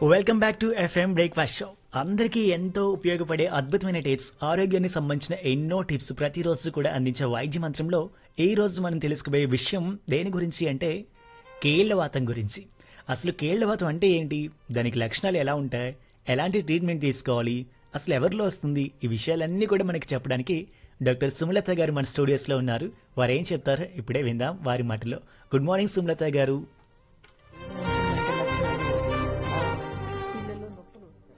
welcome back to FM breakfast show అందరికీ ఎంతో ఉపయోగపడే అద్భుతమైన టిప్స్ ఆరోగ్యానికి సంబంధించిన ఎన్నో టిప్స్ ప్రతిరోజు కూడా అందించే వైద్య మంత్రంలో ఈ రోజు మనం తెలుసుకోబోయే విషయం దేని గురించి అంటే కేళ్లవాతం గురించి అసలు కేళ్లవాతం అంటే ఏంటి దానికి లక్షణాలు ఎలా ఉంటాయి ఎలాంటి ట్రీట్మెంట్ తీసుకోవాలి అసలు ఎవరిలో వస్తుంది ఈ విషయాలన్నీ కూడా మనకి చెప్పడానికి డాక్టర్ సుమలత గారు మన స్టూడియోస్లో ఉన్నారు వారు ఏం చెప్తారో ఇప్పుడే విందాం వారి మాటలో గుడ్ మార్నింగ్ సుమలత గారు కీళ్ళలో నొప్పులు వస్తాయి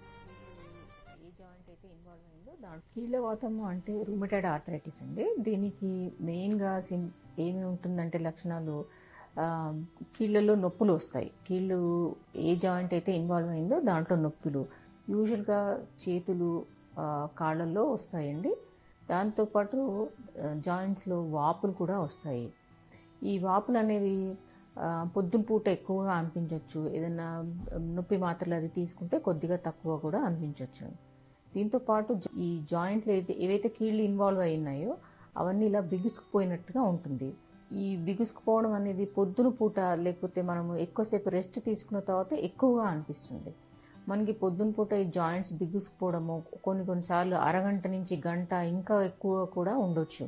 ఏ జాయింట్ అయితే ఇన్వాల్వ్ అయిందో దాంట్లో కీళ్ళవాతము అంటే రూమటైడ్ ఆర్థరైటిస్ అండి దీనికి మెయిన్గా సిం ఏమి ఉంటుందంటే లక్షణాలు ఆ, కీళ్ళలో నొప్పులు వస్తాయి కీళ్ళు ఏ జాయింట్ అయితే ఇన్వాల్వ్ అయిందో దాంట్లో నొప్పులు యూజువల్గా చేతులు ఆ, కాళ్ళల్లో వస్తాయండి దాంతోపాటు జాయింట్స్లో వాపులు కూడా వస్తాయి ఈ వాపులు అనేవి ఆ, పొద్దున పూట ఎక్కువగా అనిపించవచ్చు ఏదైనా నొప్పి మాత్రలు అది తీసుకుంటే కొద్దిగా తక్కువ కూడా అనిపించవచ్చు దీంతో పాటు జ- ఈ జాయింట్లు ఏదైతే ఏవైతే కీళ్ళు ఇన్వాల్వ్ అయి ఉన్నాయో అవన్నీ ఇలా బిగుసుకుపోయినట్టుగా ఉంటుంది ఈ బిగుసుకుపోవడం అనేది పొద్దున పూట లేకపోతే మనము ఎక్కువసేపు రెస్ట్ తీసుకున్న తర్వాత ఎక్కువగా అనిపిస్తుంది మనకి పొద్దున పూట ఈ జాయింట్స్ బిగుసుకుపోవడము కొన్ని కొన్నిసార్లు అరగంట నుంచి గంట ఇంకా ఎక్కువ కూడా ఉండొచ్చు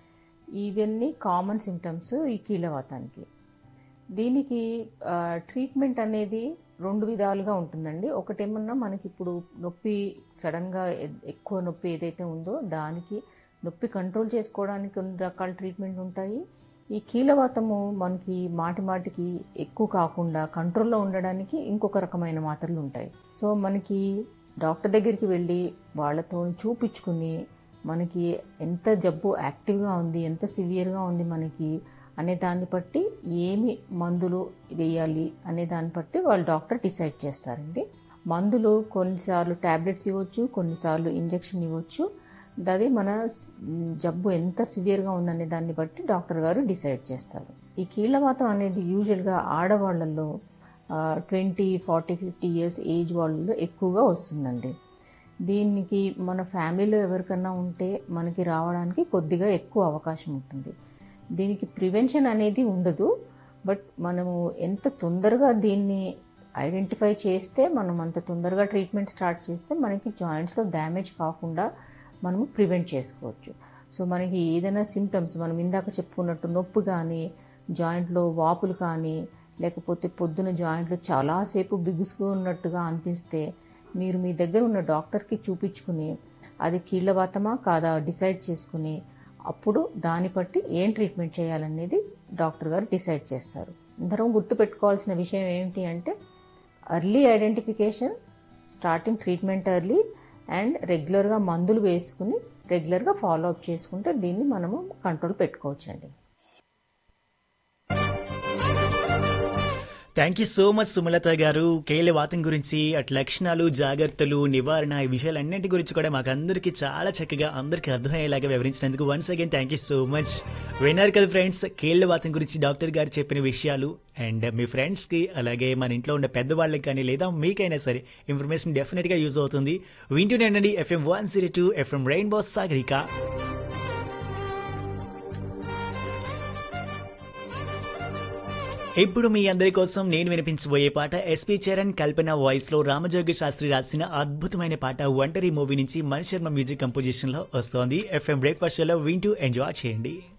ఇవన్నీ కామన్ సిమ్టమ్స్ ఈ కీళ్ళవాతానికి దీనికి ఆ, ట్రీట్మెంట్ అనేది రెండు విధాలుగా ఉంటుందండి ఒకటేమన్నా మనకి ఇప్పుడు నొప్పి సడన్గా ఎ- ఎక్కువ నొప్పి ఏదైతే ఉందో దానికి నొప్పి కంట్రోల్ చేసుకోవడానికి కొన్ని రకాల ట్రీట్మెంట్ ఉంటాయి ఈ కీళ్ళవాతము మనకి మాటి మాటికి ఎక్కువ కాకుండా కంట్రోల్లో ఉండడానికి ఇంకొక రకమైన మాత్రలు ఉంటాయి సో మనకి డాక్టర్ దగ్గరికి వెళ్ళి వాళ్ళతో చూపించుకుని మనకి ఎంత జబ్బు యాక్టివ్గా ఉంది ఎంత సివియర్గా ఉంది మనకి అనే దాన్ని బట్టి ఏమి మందులు వేయాలి అనే దాన్ని బట్టి వాళ్ళు డాక్టర్ డిసైడ్ చేస్తారండి మందులు కొన్నిసార్లు టాబ్లెట్స్ ఇవ్వచ్చు కొన్నిసార్లు ఇంజెక్షన్ ఇవ్వచ్చు అది మన స్- జబ్బు ఎంత సివియర్గా ఉందనే దాన్ని బట్టి డాక్టర్ గారు డిసైడ్ చేస్తారు ఈ కీళ్ళవాతం అనేది యూజువల్గా ఆడవాళ్ళల్లో twenty forty fifty years age వాళ్ళలో ఎక్కువగా వస్తుందండి దీనికి మన ఫ్యామిలీలో ఎవరికన్నా ఉంటే మనకి రావడానికి కొద్దిగా ఎక్కువ అవకాశం ఉంటుంది దీనికి ప్రివెన్షన్ అనేది ఉండదు బట్ మనము ఎంత తొందరగా దీన్ని ఐడెంటిఫై చేస్తే మనం అంత తొందరగా ట్రీట్మెంట్ స్టార్ట్ చేస్తే మనకి జాయింట్స్లో డ్యామేజ్ కాకుండా మనము ప్రివెంట్ చేసుకోవచ్చు సో మనకి ఏదైనా సిమ్టమ్స్ మనం ఇందాక చెప్పుకున్నట్టు నొప్పి కానీ జాయింట్లో వాపులు కానీ లేకపోతే పొద్దున జాయింట్లు చాలాసేపు బిగుసుకున్నట్టుగా అనిపిస్తే మీరు మీ దగ్గర ఉన్న డాక్టర్కి చూపించుకుని అది కీళ్ళవాతమా కాదా డిసైడ్ చేసుకుని అప్పుడు దాన్ని బట్టి ఏం ట్రీట్మెంట్ చేయాలనేది డాక్టర్ గారు డిసైడ్ చేస్తారు అందరం గుర్తుపెట్టుకోవాల్సిన విషయం ఏమిటి అంటే early identification starting treatment early and రెగ్యులర్గా మందులు వేసుకుని రెగ్యులర్గా ఫాలో అప్ చేసుకుంటే దీన్ని మనము కంట్రోల్ పెట్టుకోవచ్చండి thank you so much Sumalatha garu కేలవాతం గురించి అటు లక్షణాలు జాగ్రత్తలు నివారణ ఈ విషయాలన్నింటి గురించి కూడా మాకు అందరికీ చాలా చక్కగా అందరికీ అర్థమయ్యేలాగా వివరించినందుకు once again thank you so much విన్నారు కదా ఫ్రెండ్స్ కేళ్లవాతం గురించి డాక్టర్ గారు చెప్పిన విషయాలు అండ్ మీ ఫ్రెండ్స్కి అలాగే మన ఇంట్లో ఉన్న పెద్దవాళ్ళకి కానీ లేదా మీకైనా సరే ఇన్ఫర్మేషన్ డెఫినెట్గా యూజ్ అవుతుంది వింటూనే ఉండండి FM one zero two FM rainbow Sagarika ఇప్పుడు మీ అందరి కోసం నేను వినిపించబోయే పాట ఎస్పీ చరణ్ కల్పన వాయిస్ లో రామజోగి శాస్త్రి రాసిన అద్భుతమైన పాట ఒంటరి మూవీ నుంచి మణి శర్మ మ్యూజిక్ కంపోజిషన్ లో వస్తోంది ఎఫ్ఎం బ్రేక్ఫాస్ట్ షోలో వింటూ ఎంజాయ్ చేయండి